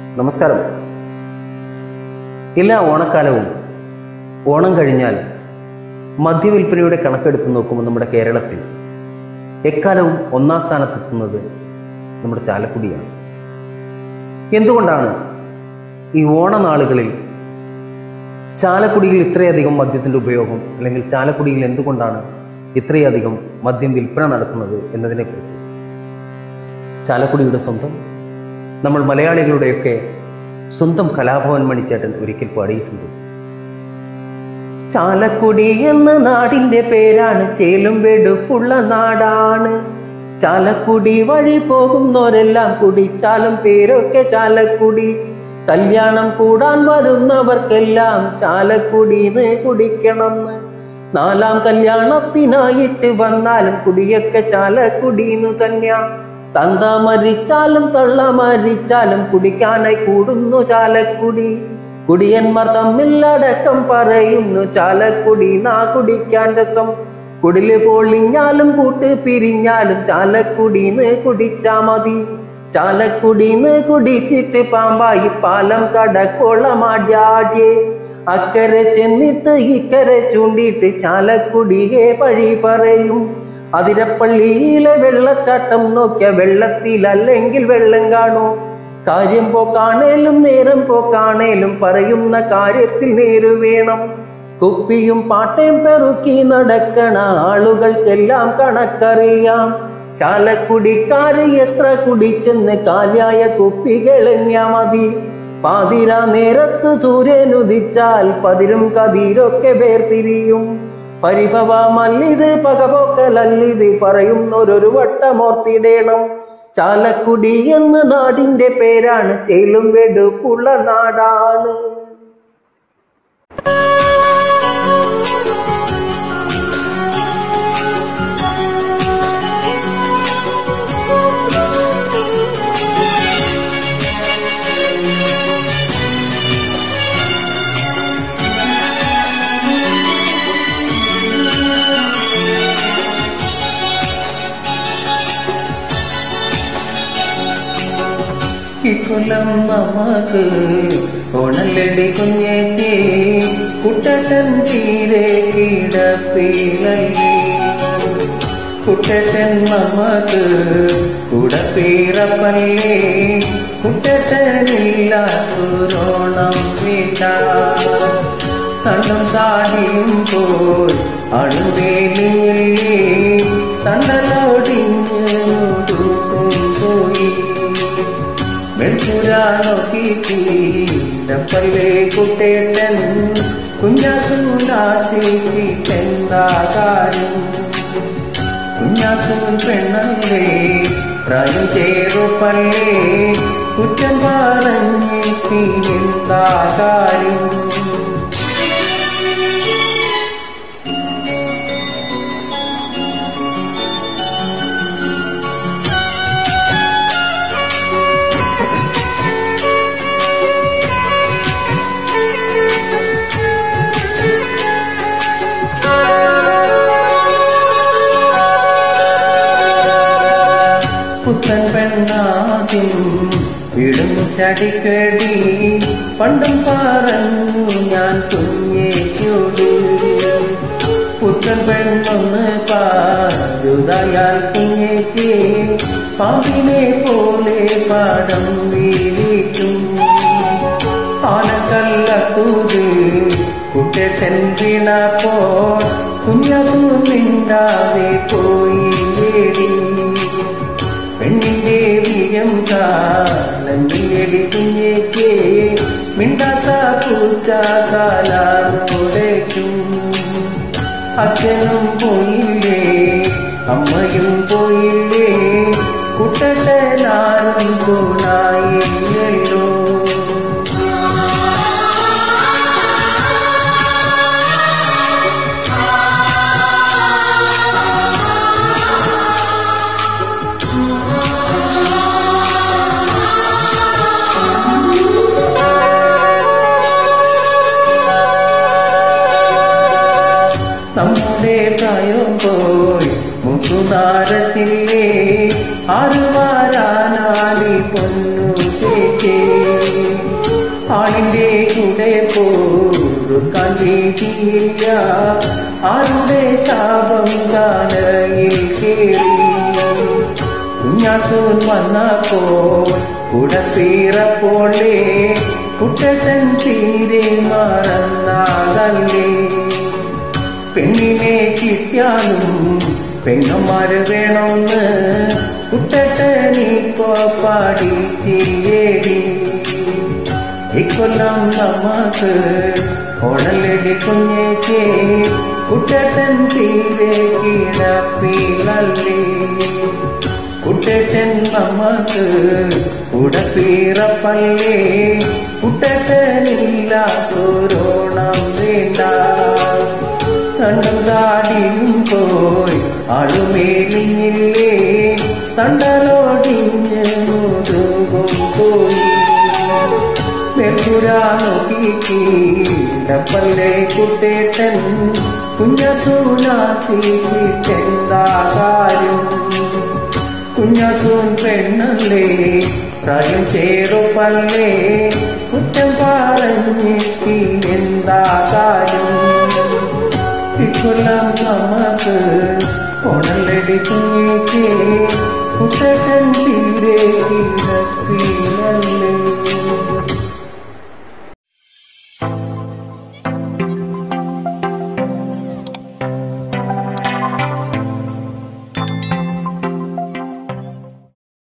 നമസ്കാരം എല്ലാ ഓണക്കാലവും ഓണം കഴിഞ്ഞാൽ മദ്യവിൽപ്പനയുടെ കണക്കെടുത്ത് നോക്കുമ്പോൾ നമ്മുടെ കേരളത്തിൽ എക്കാലവും ഒന്നാം സ്ഥാനത്തെത്തുന്നത് നമ്മുടെ ചാലക്കുടിയാണ് എന്തുകൊണ്ടാണ് ഈ ഓണനാളുകളിൽ ചാലക്കുടിയിൽ ഇത്രയധികം മദ്യത്തിൻ്റെ ഉപയോഗം അല്ലെങ്കിൽ ചാലക്കുടിയിൽ എന്തുകൊണ്ടാണ് ഇത്രയധികം മദ്യം വിൽപ്പന നടത്തുന്നത് എന്നതിനെക്കുറിച്ച് ചാലക്കുടിയുടെ സ്വന്തം നമ്മൾ മലയാളികളുടെയൊക്കെ സ്വന്തം കലാഭവൻ മണിച്ചേട്ടൻ ഒരിക്കൽ പാടിയിട്ടുണ്ട് ചാലക്കുടി എന്ന നാടിന്റെ പേരാണ് ചേലും വെടുപ്പുള്ള നാടാണ് ചാലക്കുടി വഴി പോകുന്നവരെല്ലാം കുടിച്ചാലും പേരൊക്കെ ചാലക്കുടി കല്യാണം കൂടാൻ വരുന്നവർക്കെല്ലാം ചാലക്കുടിന്ന് കുടിക്കണമെന്ന് നാലാം കല്യാണത്തിനായിട്ട് വന്നാലും കുടിയൊക്കെ ചാലക്കുടിന്ന് തന്നെയാ തന്ത മരിച്ചാലും തള്ള മരിച്ചാലും കുടിക്കാനായി കൂടുന്നു ചാലക്കുടി കുടിയന്മാർ തമ്മിൽ അടക്കം പറയുന്നു ചാലക്കുടി നാ കുടിക്കാൻ രസം കുടില് പൊളിഞ്ഞാലും കൂട്ട് പിരിഞ്ഞാലും ചാലക്കുടിന്ന് കുടിച്ചാ മതി ചാലക്കുടിന്ന് കുടിച്ചിട്ട് പാമ്പായി പാലം കടക്കോളമാടിയാടിയേ അക്കരെ ചെന്നിട്ട് ഇക്കരെ ചൂണ്ടിയിട്ട് ചാലക്കുടിയെ പഴി പറയും അതിരപ്പള്ളിയിലെ വെള്ളച്ചാട്ടം നോക്കിയ വെള്ളത്തിൽ അല്ലെങ്കിൽ വെള്ളം കാണൂ കാര്യം പോക്കാണേലും നേരം പോക്കാണേലും പറയുന്ന കാര്യത്തിൽ നേരു വേണം കുപ്പിയും പാട്ടയും പെറുക്കി നടക്കണ ആളുകൾക്കെല്ലാം കണക്കറിയാം ചാലക്കുടിക്കാര് എത്ര കുടിച്ചെന്ന് കാലിയായ കുപ്പികൾ എണ്ണിയാ മതി പാതിര നേരത്ത് സൂര്യൻ ഉദിച്ചാൽ പതിരും കതിരൊക്കെ വേർതിരിയും പരിഭവമല്ലിത് പകപോക്കലല്ലിത് പറയുന്നൊരൊരു വട്ടമോർത്തിടേണം ചാലക്കുടി എന്ന നാടിന്റെ പേരാണ് ചേലും വെടുപ്പുള്ള നാടാണ് ഇക്കൊല്ലം നമുക്ക് ഓണല്ലടി കുഞ്ഞേച്ചി കുട്ടട്ടൻ തീരെ കിടപ്പിലല്ലേ കുട്ടട്ടൻ നമുക്ക് കുടപ്പീറപ്പല്ലേ കുട്ടട്ടനില്ലാത്തൊരോണം വേണ്ട കണ്ണും താടിയും പോൽ അണുവേലിയല്ലേ തണ്ടലോടിഞ്ഞു പോയി മെൽപുരാനൊക്കിപ്പല്ലേ കുട്ടേട്ടൻ കുഞ്ഞാസൂനാശിച്ചിട്ടെന്താ കാര്യം കുഞ്ഞാസൂൻ പെണ്ണല്ലേ പ്രായം ചേറുപ്പല്ലേ കുറ്റം പറഞ്ഞിട്ടെന്താ കാര്യം പുത്തൻ പെണ്ണാദ്യം വിടും ചടിക്കടി പണ്ടും പറഞ്ഞു ഞാൻ കുഞ്ഞേക്കോട് പുത്തൻ പെണ്ണൊന്ന് പാരുതയാൽ കുഞ്ഞേച്ചേ പാമ്പിനെ പോലെ പാടം വീഴിക്കും ആനക്കല്ലത്തൂത് കുട്ടൻ വീണപ്പോ കുഞ്ഞു മിണ്ടാതെ പോയി വേടി പെണ്ണിന്റെ വീര്യം കാലഞ്ചിയടി കുഞ്ഞേക്ക് മിണ്ടാത്ത പൂച്ച കാലോടേക്കും അച്ഛനും പോയില്ലേ അമ്മയും പോയില്ലേ കുട്ടനാരും പോണായില്ലല്ലോ നമ്മുടെ പ്രായം പോയി മുത്തുനാരത്തില്ലേ ആറുവാരാനാലി പൊന്നു ചേച്ചേ ആളിന്റെ കൂടെ പോറുക്കാൻ വീട്ടിയില്ല ആരുടെ ശാപം കാലയിൽ കേറി കുഞ്ഞാത്തൂൻ വന്നപ്പോൾ കുടപ്പീറപ്പോളേ കുട്ടൻ തീരെ മറന്നാകല്ലേ പെണ്ണിനെ കിട്ടിയാലും പെങ്ങന്മാര് വേണമെന്ന് കുട്ടട്ടനീക്കോ പാടിച്ചില്ലേടി ഇക്കൊല്ലം നമുക്ക് ഉടലടി കുഞ്ഞേക്ക് കുട്ടട്ടൻ തീരെ കിടപ്പിലല്ലേ കുട്ടൻ നമുക്ക് ഉടപ്പീറപ്പല്ലേ കുട്ടനില്ലാത്തോരോണം വേണ്ട കണ്ടും താടിയും പോയി ആളുമേലിഞ്ഞില്ലേ തണ്ടലോടിഞ്ഞ് മുതുകും പോയി മെപ്പുരാ നോക്കിക്കീടപ്പല്ലേ കുട്ടേട്ടൻ കുഞ്ഞത്തൂനാശിക്കെന്താ കാര്യം കുഞ്ഞത്തൂൻ പെണ്ണല്ലേ പ്രായം ചേറുപ്പല്ലേ കുറ്റം പറഞ്ഞിട്ട് എന്താ കാര്യം ഇക്കൊല്ലം നമുക്ക് ഉണലടി കുഞ്ഞിക്ക് കുട്ടൻ തീരെ